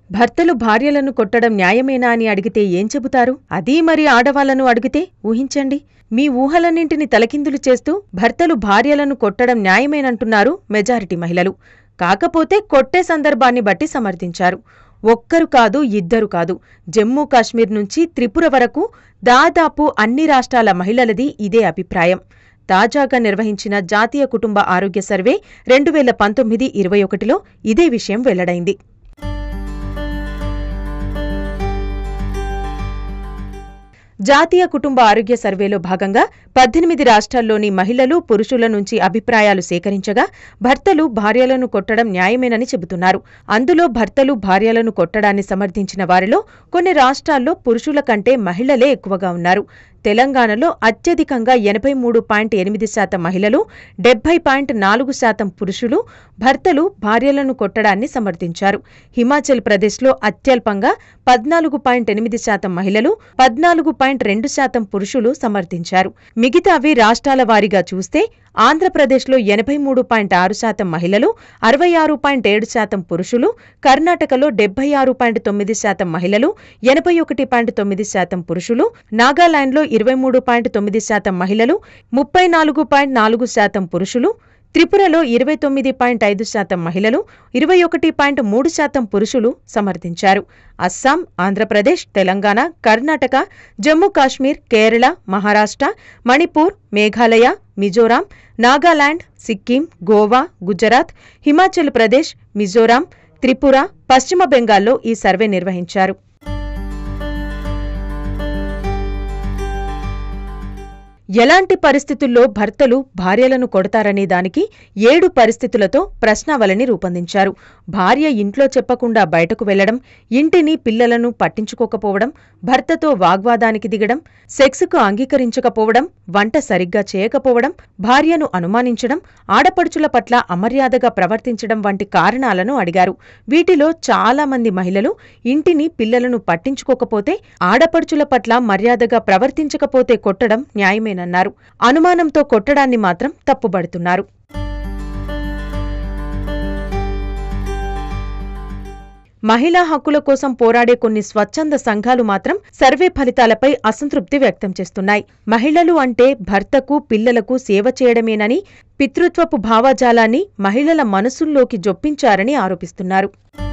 భర్తలు భార్యలను కొట్టడం న్యాయమేనా అని అడిగితే ఏం చెబుతారు అదీ మరి ఆడవాళ్లను అడిగితే ఊహించండి మీ ఊహలన్నింటిని తలకిందులు చేస్తూ భర్తలు భార్యలను కొట్టడం న్యాయమేనంటున్నారు మెజారిటీ మహిళలు కాకపోతే కొట్టే సందర్భాన్ని బట్టి సమర్థించారు ఒక్కరు కాదు ఇద్దరు కాదు జమ్మూ కాశ్మీర్ నుంచి త్రిపుర వరకు దాదాపు అన్ని రాష్ట్రాల మహిళలది ఇదే అభిప్రాయం తాజాగా నిర్వహించిన జాతీయ కుటుంబ ఆరోగ్య సర్వే రెండు వేల పంతొమ్మిది ఇరవై ఒకటిలో ఇదే విషయం వెల్లడైంది జాతీయ కుటుంబ ఆరోగ్య సర్వేలో భాగంగా పద్దెనిమిది రాష్ట్రాల్లోని మహిళలు పురుషుల నుంచి అభిప్రాయాలు సేకరించగా భర్తలు భార్యలను కొట్టడం న్యాయమేనని చెబుతున్నారు అందులో భర్తలు భార్యలను కొట్టడాన్ని సమర్థించిన వారిలో కొన్ని రాష్ట్రాల్లో పురుషుల కంటే మహిళలే ఎక్కువగా ఉన్నారు తెలంగాణలో అత్యధికంగా ఎనభై మూడు పాయింట్ ఎనిమిది శాతం మహిళలు డెబ్బై పాయింట్ నాలుగు శాతం పురుషులు భర్తలు భార్యలను కొట్టడాన్ని సమర్థించారు హిమాచల్ ప్రదేశ్లో అత్యల్పంగా పద్నాలుగు పాయింట్ ఎనిమిది శాతం మహిళలు పద్నాలుగు పాయింట్ రెండు శాతం పురుషులు సమర్థించారు మిగతావి రాష్ట్రాల వారీగా చూస్తే ఆంధ్రప్రదేశ్లో ఎనభై మూడు పాయింట్ ఆరు శాతం మహిళలు అరవై ఆరు పాయింట్ ఏడు శాతం పురుషులు కర్ణాటకలో డెబ్బై ఆరు పాయింట్ తొమ్మిది శాతం మహిళలు ఎనభై ఒకటి పాయింట్ తొమ్మిది శాతం పురుషులు నాగాలాండ్లో ఇరవై మూడు పాయింట్ తొమ్మిది శాతం మహిళలు ముప్పై నాలుగు పాయింట్ నాలుగు శాతం పురుషులు త్రిపురలో ఇరవై తొమ్మిది పాయింట్ ఐదు శాతం మహిళలు ఇరవై ఒకటి పాయింట్ మూడు శాతం పురుషులు సమర్థించారు అస్సాం ఆంధ్రప్రదేశ్ తెలంగాణ కర్ణాటక జమ్మూ కాశ్మీర్ కేరళ మహారాష్ట్ర మణిపూర్ మేఘాలయ మిజోరాం నాగాలాండ్ సిక్కిం గోవా గుజరాత్ హిమాచల్ ప్రదేశ్ మిజోరాం త్రిపుర పశ్చిమ బెంగాల్లో ఈ సర్వే నిర్వహించారు ఎలాంటి పరిస్థితుల్లో భర్తలు భార్యలను కొడతారనే దానికి ఏడు పరిస్థితులతో ప్రశ్నావళిని రూపొందించారు భార్య ఇంట్లో చెప్పకుండా బయటకు వెళ్లడం ఇంటిని పిల్లలను పట్టించుకోకపోవడం భర్తతో వాగ్వాదానికి దిగడం సెక్స్కు అంగీకరించకపోవడం వంట సరిగ్గా చేయకపోవడం భార్యను అనుమానించడం ఆడపడుచుల పట్ల అమర్యాదగా ప్రవర్తించడం వంటి కారణాలను అడిగారు వీటిలో చాలా మంది మహిళలు ఇంటిని పిల్లలను పట్టించుకోకపోతే ఆడపడుచుల పట్ల మర్యాదగా ప్రవర్తించకపోతే కొట్టడం న్యాయమేనన్నారు అనుమానంతో కొట్టడాన్ని మాత్రం తప్పుబడుతున్నారు మహిళా హక్కుల కోసం పోరాడే కొన్ని స్వచ్ఛంద సంఘాలు మాత్రం సర్వే ఫలితాలపై అసంతృప్తి వ్యక్తం చేస్తున్నాయి మహిళలు అంటే భర్తకు పిల్లలకు సేవ చేయడమేనని పితృత్వపు భావజాలాన్ని మహిళల మనసుల్లోకి జొప్పించారని ఆరోపిస్తున్నారు